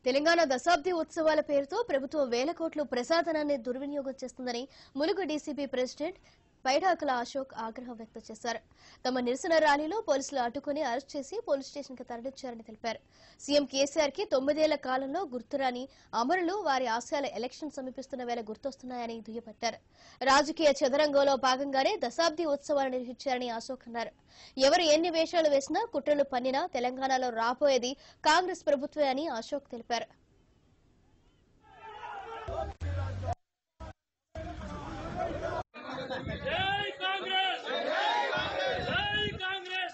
తెలంగాణ దశాబ్ది ఉత్సవాల పేరుతో ప్రభుత్వం వేల కోట్లు ప్రసాదనాన్ని దుర్వినియోగం చేస్తుందని ములుగు డీసీపీ ప్రెసిడెంట్ పైడాకుల అశోక్ ఆగ్రహం వ్యక్తం చేశారు తమ నిరసన ర్యాలీలో పోలీసులు అడ్డుకుని అరెస్ట్ చేసి పోలీస్ స్టేషన్ కి తరలించారని తెలిపారు సీఎం కేసీఆర్ కి తొమ్మిదేళ్ల కాలంలో గుర్తురాని అమరులు వారి ఆశయాల ఎలక్షన్ సమీపిస్తున్న వేళ గుర్తొస్తున్నాయని దుయ్యబట్టారు రాజకీయ చదరంగంలో భాగంగానే దశాబ్ది ఉత్సవాలు నిర్వహించారని అశోక్ అన్నారు ఎవరు ఎన్ని వేషాలు వేసినా కుట్రలు పన్నినా తెలంగాణలో రాబోయేది కాంగ్రెస్ ప్రభుత్వమే అని అశోక్ తెలిపారు జై కాంగ్రెస్ జై కాంగ్రెస్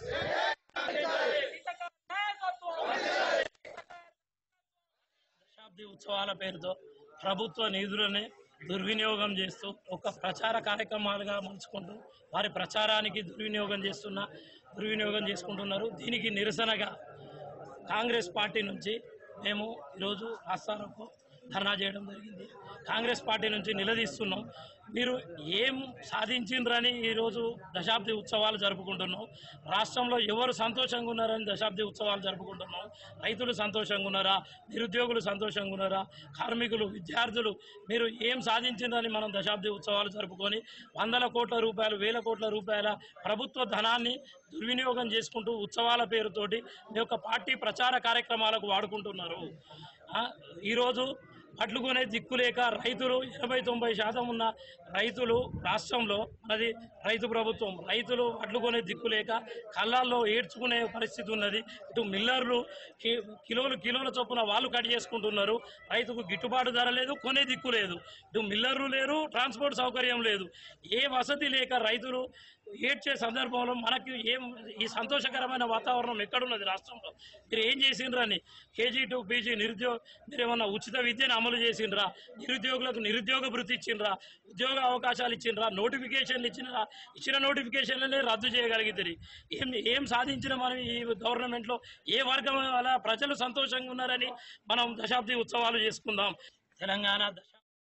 దశాబ్ది ఉత్సవాల పేరుతో ప్రభుత్వ నిధులని దుర్వినియోగం చేస్తూ ఒక ప్రచార కార్యక్రమాలుగా మలుచుకుంటూ వారి ప్రచారానికి దుర్వినియోగం చేస్తున్న దుర్వినియోగం చేసుకుంటున్నారు దీనికి నిరసనగా కాంగ్రెస్ పార్టీ నుంచి మేము ఈరోజు రాస్తారోకు ధర్నా చేయడం జరిగింది కాంగ్రెస్ పార్టీ నుంచి నిలదీస్తున్నాం మీరు ఏం సాధించిండ్రని ఈరోజు దశాబ్ది ఉత్సవాలు జరుపుకుంటున్నాం రాష్ట్రంలో ఎవరు సంతోషంగా ఉన్నారని దశాబ్ది ఉత్సవాలు జరుపుకుంటున్నాం రైతులు సంతోషంగా ఉన్నారా నిరుద్యోగులు సంతోషంగా ఉన్నారా కార్మికులు విద్యార్థులు మీరు ఏం సాధించిండ్రని మనం దశాబ్ది ఉత్సవాలు జరుపుకొని వందల కోట్ల రూపాయలు వేల కోట్ల రూపాయల ప్రభుత్వ ధనాన్ని దుర్వినియోగం చేసుకుంటూ ఉత్సవాల పేరుతోటి మీ యొక్క పార్టీ ప్రచార కార్యక్రమాలకు వాడుకుంటున్నారు ఆ, ఈరోజు వడ్లు కొనే దిక్కు లేక రైతులు ఎనభై తొంభై శాతం ఉన్న రైతులు రాష్ట్రంలో మనది రైతు ప్రభుత్వం రైతులు వడ్లు కొనే దిక్కు లేక కళ్ళాల్లో ఏడ్చుకునే పరిస్థితి ఉన్నది ఇటు మిల్లర్లు కి- కిలోలు కిలోల చొప్పున వాళ్ళు కట్ చేసుకుంటున్నారు రైతుకు గిట్టుబాటు ధర లేదు కొనే దిక్కు లేదు ఇటు మిల్లర్లు లేరు ట్రాన్స్పోర్ట్ సౌకర్యం లేదు ఏ వసతి లేక రైతులు ఏడ్చే సందర్భంలో మనకి ఏం ఈ సంతోషకరమైన వాతావరణం ఎక్కడున్నది రాష్ట్రంలో మీరు ఏం చేసిండ్రని కేజీ టు పీజీ నిరుద్యోగ మీరు ఏమన్నా ఉచిత విద్యను అమలు చేసిండ్రా నిరుద్యోగులకు నిరుద్యోగ భృతి ఇచ్చిండ్రా ఉద్యోగ అవకాశాలు ఇచ్చిండ్రా నోటిఫికేషన్లు ఇచ్చిండ్రా ఇచ్చిన నోటిఫికేషన్లనే రద్దు చేయగలిగితే ఏం ఏం సాధించిన మనం ఈ గవర్నమెంట్లో ఏ వర్గం వల్ల ప్రజలు సంతోషంగా ఉన్నారని మనం దశాబ్ది ఉత్సవాలు చేసుకుందాం తెలంగాణ దశ